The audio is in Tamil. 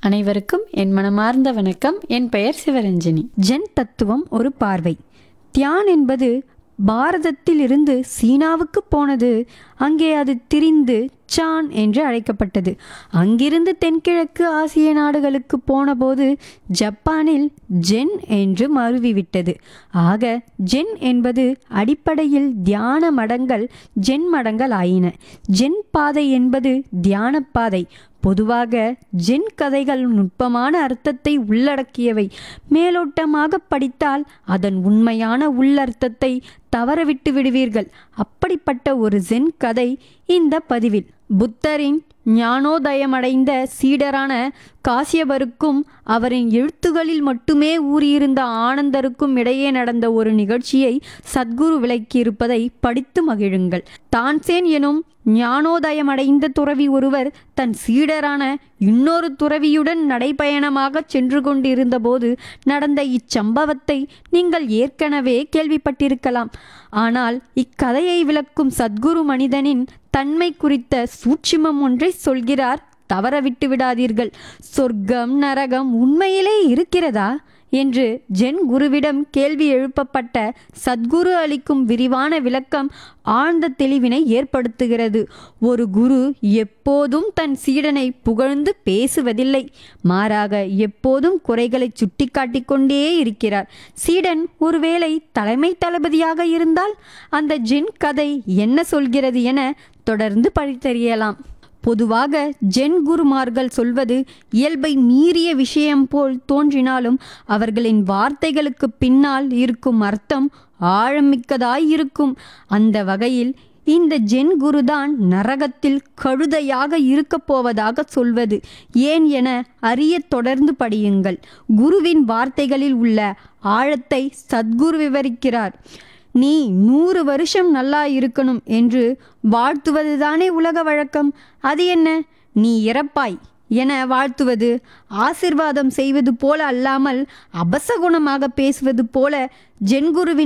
அனைவருக்கும் என் மனமார்ந்த வணக்கம் என் பெயர் சிவரஞ்சனி ஜென் தத்துவம் ஒரு பார்வை தியான் என்பது பாரதத்தில் இருந்து சீனாவுக்கு போனது அங்கே அது திரிந்து சான் என்று அழைக்கப்பட்டது அங்கிருந்து தென்கிழக்கு ஆசிய நாடுகளுக்கு போனபோது ஜப்பானில் ஜென் என்று மருவிவிட்டது ஆக ஜென் என்பது அடிப்படையில் தியான மடங்கள் ஜென் மடங்கள் ஆயின ஜென் பாதை என்பது தியான பாதை பொதுவாக ஜென் கதைகள் நுட்பமான அர்த்தத்தை உள்ளடக்கியவை மேலோட்டமாக படித்தால் அதன் உண்மையான உள்ளர்த்தத்தை தவறவிட்டு விடுவீர்கள் அப்படிப்பட்ட ஒரு ஜென் கதை இந்த பதிவில் புத்தரின் ஞானோதயமடைந்த சீடரான காசியபருக்கும் அவரின் எழுத்துகளில் மட்டுமே ஊறியிருந்த ஆனந்தருக்கும் இடையே நடந்த ஒரு நிகழ்ச்சியை சத்குரு விளக்கியிருப்பதை படித்து மகிழுங்கள் தான்சேன் எனும் ஞானோதயமடைந்த துறவி ஒருவர் தன் சீடரான இன்னொரு துறவியுடன் நடைபயணமாக சென்று கொண்டிருந்தபோது நடந்த இச்சம்பவத்தை நீங்கள் ஏற்கனவே கேள்விப்பட்டிருக்கலாம் ஆனால் இக்கதையை விளக்கும் சத்குரு மனிதனின் தன்மை குறித்த சூட்சுமம் ஒன்றை சொல்கிறார் தவற விட்டு விடாதீர்கள் சொர்க்கம் நரகம் உண்மையிலே இருக்கிறதா என்று ஜென் குருவிடம் கேள்வி எழுப்பப்பட்ட சத்குரு அளிக்கும் விரிவான விளக்கம் ஆழ்ந்த தெளிவினை ஏற்படுத்துகிறது ஒரு குரு எப்போதும் தன் சீடனை புகழ்ந்து பேசுவதில்லை மாறாக எப்போதும் குறைகளை சுட்டிக்காட்டிக் கொண்டே இருக்கிறார் சீடன் ஒருவேளை தலைமை தளபதியாக இருந்தால் அந்த ஜென் கதை என்ன சொல்கிறது என தொடர்ந்து படித்தறியலாம் பொதுவாக ஜென் குருமார்கள் சொல்வது இயல்பை மீறிய விஷயம் போல் தோன்றினாலும் அவர்களின் வார்த்தைகளுக்கு பின்னால் இருக்கும் அர்த்தம் ஆழமிக்கதாய் இருக்கும் அந்த வகையில் இந்த ஜென் குருதான் நரகத்தில் கழுதையாக இருக்கப் போவதாக சொல்வது ஏன் என அறிய தொடர்ந்து படியுங்கள் குருவின் வார்த்தைகளில் உள்ள ஆழத்தை சத்குரு விவரிக்கிறார் நீ நூறு வருஷம் நல்லா இருக்கணும் என்று வாழ்த்துவதுதானே உலக வழக்கம் அது என்ன நீ இறப்பாய் என வாழ்த்துவது ஆசிர்வாதம் செய்வது போல அல்லாமல் அபசகுணமாக பேசுவது போல ஜென்குருவின்